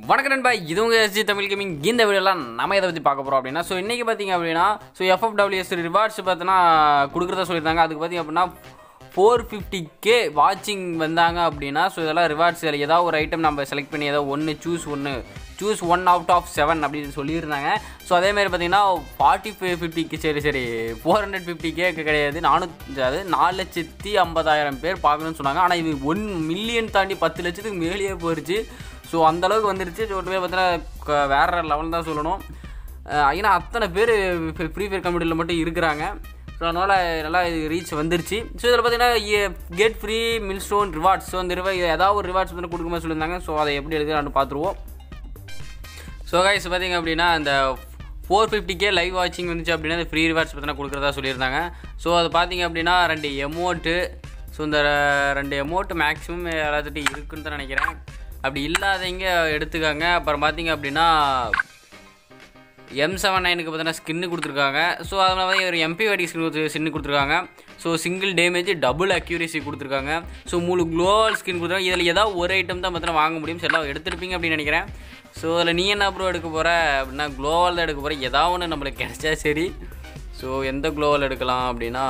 வணக்கம் நண்பா இது உங்கள் எஸ்ஜி தமிழ் கேமிங் இந்த வீடியோலாம் நம்ம எதை பற்றி பார்க்க போகிறோம் அப்படின்னா ஸோ இன்றைக்கி பார்த்தீங்க அப்படின்னா ஸோ எஃப்எஃப்டபிள்யூஎஸ் ரிவார்ட்ஸ் பார்த்தீங்கன்னா கொடுக்குறதா சொல்லியிருந்தாங்க அதுக்கு பார்த்தீங்க அப்படின்னா ஃபோர் ஃபிஃப்டி கே வாட்சிங் வந்தாங்க அப்படின்னா ஸோ இதெல்லாம் ரிவார்ட்ஸ் இதில் ஏதாவது ஒரு ஐட்டம் நம்ம செலக்ட் பண்ணி ஏதோ ஒன்று சூஸ் ஒன்று choose one out of seven அப்படின்னு சொல்லியிருந்தாங்க ஸோ அதேமாதிரி பார்த்தீங்கன்னா ஃபார்ட்டி ஃபைவ் ஃபிஃப்டிக்கு சரி சரி ஃபோர் ஹண்ட்ரட் ஃபிஃப்டி கேக்கு கிடையாது நானூற்றி அது நாலு லட்சத்தி ஐம்பதாயிரம் பேர் பார்க்கணும்னு சொன்னாங்க ஆனால் இது ஒன் மில்லியன் தாண்டி பத்து லட்சத்துக்கு மேலேயே போயிடுச்சு ஸோ அந்தளவுக்கு வந்துருச்சு ஸோ ஒன்றுமே பார்த்தீங்கன்னா வேறு லெவல் தான் சொல்லணும் அஹ் ஏன்னா அத்தனை பேர் ஃப்ரீ ஃபயர் கம்யூனிட்டியில் மட்டும் இருக்கிறாங்க ஸோ அதனால் நல்லா ரீச் வந்துருச்சு ஸோ இதில் பார்த்தீங்கன்னா get free milestone rewards so அந்த ரிவா ஏதாவது ஒரு ரிவார்ட்ஸ் வந்து கொடுக்குமா சொல்லியிருந்தாங்க ஸோ அதை எப்படி எடுக்கலாம்னு பார்த்துருவோம் ஸோ கைஸ் பார்த்தீங்க அப்படின்னா அந்த ஃபோர் ஃபிஃப்டிக்கே லைவ் வாட்சிங் வந்துச்சு அப்படின்னா அந்த ஃப்ரீ ரிவார்ட்ஸ் பார்த்தீங்கன்னா கொடுக்குறதா சொல்லியிருந்தாங்க ஸோ அது பார்த்தீங்க அப்படின்னா ரெண்டு எமௌண்ட்டு ஸோ இந்த ரெண்டு எமௌண்ட்டு மேக்ஸிமம் எல்லாத்துட்டும் இருக்குன்னு தான் நினைக்கிறேன் அப்படி இல்லாதவங்க எடுத்துக்காங்க அப்புறம் பார்த்தீங்க அப்படின்னா எம் செவன் நைனுக்கு பார்த்தீங்கன்னா ஸ்கின்னு கொடுத்துருக்காங்க ஸோ அதில் வந்து ஒரு எம்பி வாடி ஸ்கின் கொடுத்து ஸ்கின்னு கொடுத்துருக்காங்க so single damage double accuracy கொடுத்துருக்காங்க ஸோ மூணு க்ளோவல் ஸ்கின் கொடுத்துருக்காங்க இதில் ஏதாவது ஒரு ஐட்டம் தான் பார்த்தீங்கன்னா வாங்க முடியும் சரி எல்லாம் எடுத்துருப்பீங்க அப்படின்னு நினைக்கிறேன் ஸோ அதில் நீ என்ன ப்ரோ எடுக்க போகிற அப்படின்னா க்ளோவால் தான் எடுக்க போகிற ஏதாவது ஒன்று நம்மளுக்கு கிடைச்சா சரி ஸோ எந்த க்ளோவால் எடுக்கலாம் அப்படின்னா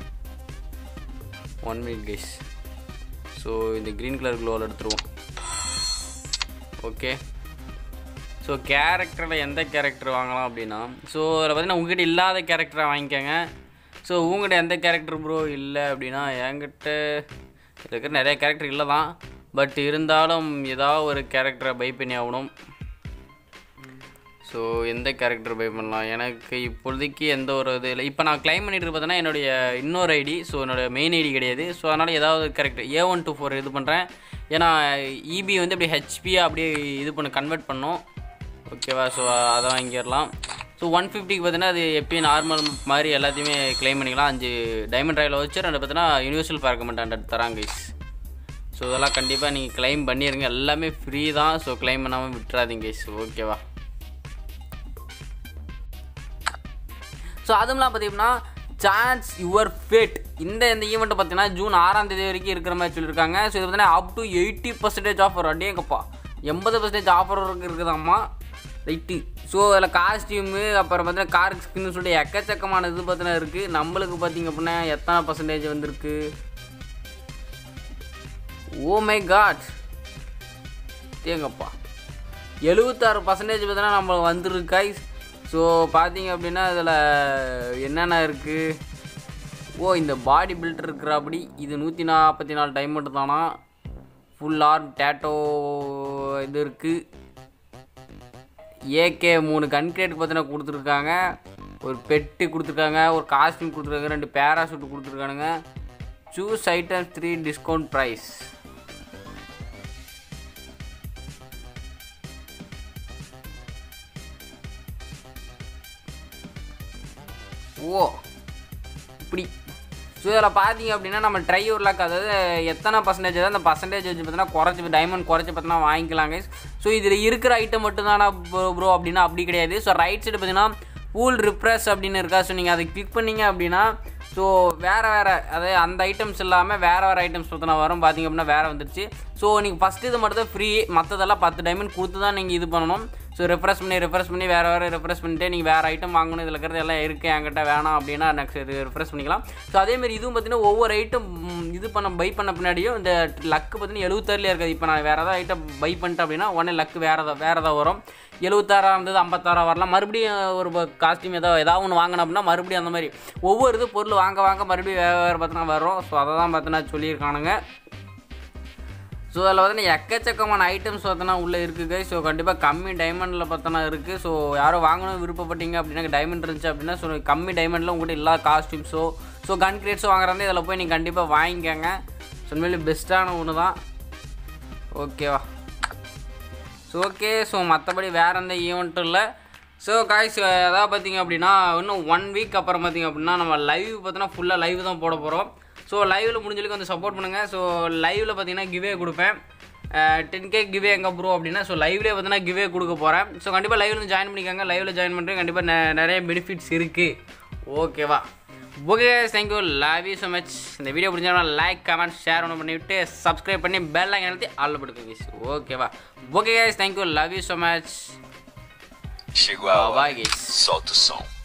ஒன் மினிட் கைஸ் ஸோ இந்த க்ரீன் கலர் க்ளோவால் எடுத்துருவோம் ஓகே ஸோ கேரக்டரில் எந்த கேரக்டர் வாங்கலாம் அப்படின்னா ஸோ அதில் பார்த்தீங்கன்னா உங்ககிட்ட இல்லாத கேரக்டரை வாங்கிக்கோங்க ஸோ உங்ககிட்ட எந்த கேரக்டர் ப்ரோ இல்லை அப்படின்னா என்கிட்ட இருக்கிற நிறைய கேரக்டர் இல்லை தான் பட் இருந்தாலும் ஏதாவது ஒரு கேரக்டரை பை பண்ணி ஆகணும் ஸோ எந்த கேரக்டர் பை பண்ணலாம் எனக்கு இப்போதைக்கு எந்த ஒரு இது இல்லை இப்போ நான் கிளைம் பண்ணிட்டு பார்த்தேன்னா என்னுடைய இன்னொரு ஐடி ஸோ என்னோட மெயின் ஐடி கிடையாது ஸோ அதனால் ஏதாவது character A one two four இது பண்ணுறேன் ஏன்னா இபி வந்து அப்படியே ஹெச்பியாக அப்படியே இது பண்ண கன்வெர்ட் பண்ணோம் ஓகேவா ஸோ அதை வாங்கிடலாம் ஸோ ஒன் ஃபிஃப்டிக்கு பார்த்தீங்கன்னா அது எப்பயும் நார்மல் மாதிரி எல்லாத்தையுமே கிளைம் பண்ணிக்கலாம் அஞ்சு டைமண்ட் ராயில் வச்சு ரெண்டு பார்த்தீங்கன்னா யூனிவர்சல் பார்க்கமெண்ட் ஹண்ட்ரட் தராங்க கைஸ் ஸோ இதெல்லாம் கண்டிப்பாக நீங்கள் கிளைம் பண்ணிடுங்க எல்லாமே ஃப்ரீ தான் ஸோ கிளைம் பண்ணாமல் விட்டுறாதீங்க கைஸ் ஓகேவா ஸோ அதுவும்லாம் பார்த்தீங்கன்னா சான்ஸ் யுவர் ஃபேட் இந்த இந்த ஈவெண்ட்டை பார்த்தீங்கன்னா ஜூன் ஆறாம் தேதி வரைக்கும் இருக்கிற மாதிரி சொல்லியிருக்காங்க ஸோ இது பார்த்தீங்கன்னா up to eighty percentage offer அடேங்கப்பா எண்பது பர்சன்டேஜ் ஆஃபர் இருக்குதாம்மா ரைட்டு ஸோ அதில் காஸ்டியூமு அப்புறம் பார்த்தீங்கன்னா காருக்கு ஸ்கின்னு சொல்லிட்டு எக்கச்சக்கமான இது பார்த்தீங்கன்னா இருக்குது நம்மளுக்கு பார்த்தீங்க அப்படின்னா எத்தனை பர்சன்டேஜ் வந்திருக்கு ஓ மை காட் தேங்கப்பா எழுபத்தாறு பர்சன்டேஜ் பார்த்தீங்கன்னா நம்ம வந்துருக்கு ஸோ பார்த்தீங்க அப்படின்னா இதில் என்னென்ன இருக்குது ஓ இந்த பாடி பில்டர் இருக்கிறாப்படி இது நூற்றி நாற்பத்தி நாலு டைம் மட்டும் தானா ஃபுல் ஆர்ம் டேட்டோ இது இருக்குது ஏகே மூணு கன்கிரேட் பார்த்தீங்கன்னா கொடுத்துருக்காங்க ஒரு பெட்டு கொடுத்துருக்காங்க ஒரு காஸ்டியூம் கொடுத்துருக்காங்க ரெண்டு பேராசூட் கொடுத்துருக்கானுங்க choose item three discount price ஓ இப்படி ஸோ இதில் பார்த்தீங்க அப்படின்னா நம்ம ட்ரை ஒரு லாக் அதாவது எத்தனை பர்சன்டேஜ் தான் அந்த பர்சன்டேஜ் வச்சு பார்த்தீங்கன்னா குறைச்சி டைமண்ட் குறைச்சி பார்த்தீங்கன்னா வாங்கிக்கலாங்க ஸோ இதில் இருக்கிற ஐட்டம் மட்டும் தானா ப்ரோ அப்படின்னா அப்படி கிடையாது ஸோ ரைட் சைடு பார்த்தீங்கன்னா பூல் ரிப்ரெஸ் அப்படின்னு இருக்கா ஸோ நீங்கள் அதை கிளிக் பண்ணீங்க அப்படின்னா ஸோ வேறு வேறு அதாவது அந்த ஐட்டம்ஸ் இல்லாமல் வேறு வேறு ஐட்டம்ஸ் பார்த்தீங்கன்னா வரும் பார்த்தீங்க அப்படின்னா வேறு வந்துருச்சு ஸோ நீங்கள் ஃபஸ்ட்டு இது மட்டும் தான் ஃப்ரீ மற்றதெல்லாம் பத்து டைமண்ட் கொடுத்து தான் நீங்கள் இது பண்ணணும் ஸோ ரெஃப்ரெஷ் பண்ணி ரெஃப்ரெஷ் பண்ணி வேறு வேறு ரெஃப்ரெஷ் பண்ணிட்டு நீங்கள் வேறு ஐட்டம் வாங்கணும் இதில் இருக்கிறது எல்லாம் இருக்குது என்கிட்ட வேணாம் அப்படின்னா நெக்ஸ்ட் ரெஃப்ரெஷ் பண்ணிக்கலாம் ஸோ அதேமாரி இதுவும் பார்த்தீங்கன்னா ஒவ்வொரு ஐட்டம் இது பண்ண பை பண்ண பின்னாடியும் இந்த லக்கு பார்த்தீங்கன்னா எழுபத்தாறுலேயே இருக்காது இப்போ நான் வேறு ஏதாவது ஐட்டம் பை பண்ணிட்டேன் அப்படின்னா உடனே லக்கு வேறு ஏதாவது வேறு ஏதாவது வரும் எழுபத்தாறாக இருந்தது ஐம்பத்தாறாக வரலாம் மறுபடியும் ஒரு காஸ்டியூம் ஏதாவது ஏதாவது ஒன்று வாங்கினோம் அப்படின்னா மறுபடியும் அந்த மாதிரி ஒவ்வொரு இது பொருள் வாங்க வாங்க மறுபடியும் வேறு வேறு பார்த்தீங்கன்னா வரும் ஸோ அதை தான் பார்த்தீங்கன்னா சொல்லியிருக்கானுங்க ஸோ அதில் பார்த்தீங்கன்னா எக்கச்சக்கமான ஐட்டம்ஸ் பார்த்தோன்னா உள்ளே இருக்குது ஸோ கண்டிப்பாக கம்மி டைமண்டில் பார்த்தோன்னா இருக்குது ஸோ யாரும் வாங்கணும் விருப்பப்பட்டீங்க அப்படின்னா டைமண்ட் இருந்துச்சு அப்படின்னா ஸோ கம்மி டைமண்டில் உங்கள்கிட்ட இல்லாத காஸ்டியூம்ஸோ ஸோ கன் கிரேட்ஸோ வாங்குறாங்க இதில் போய் நீங்கள் கண்டிப்பாக வாங்கிக்கோங்க ஸோ உண்மையிலே பெஸ்ட்டான ஒன்று தான் ஓகேவா ஸோ ஓகே ஸோ மற்றபடி வேறு எந்த ஈவெண்ட்டும் இல்லை ஸோ காய்ஸ் எதாவது பார்த்தீங்க அப்படின்னா இன்னும் ஒன் வீக் அப்புறம் பார்த்தீங்க அப்படின்னா நம்ம லைவ் பார்த்தீங்கன்னா ஃபுல்லாக லைவ் தான் போட போகிறோம் ஸோ லைவில் முடிஞ்சளவுக்கு வந்து சப்போர்ட் பண்ணுங்கள் ஸோ லைவில் பார்த்தீங்கன்னா கிவே கொடுப்பேன் டென் கே கிவே எங்கே ப்ரோ அப்படின்னா ஸோ லைவ்லேயே பார்த்தீங்கன்னா கிவே கொடுக்க போகிறேன் ஸோ கண்டிப்பாக லைவில் வந்து ஜாயின் பண்ணிக்கோங்க லைவில் ஜாயின் பண்ணுறேன் கண்டிப்பாக நெ- நிறைய பெனிஃபிட்ஸ் இருக்குது ஓகேவா okay thank you love you so much இந்த வீடியோ பிடிச்சா லைக் கமெண்ட் ஷேர் ஒன்று பண்ணிவிட்டு சப்ஸ்கிரைப் பண்ணி பெல் ஐக்கன் அழுத்தி ஆல் படுத்துங்க guys. ஓகேவா okay guys thank you love you so much Chegou a Bye, hora. guys. Solta o som.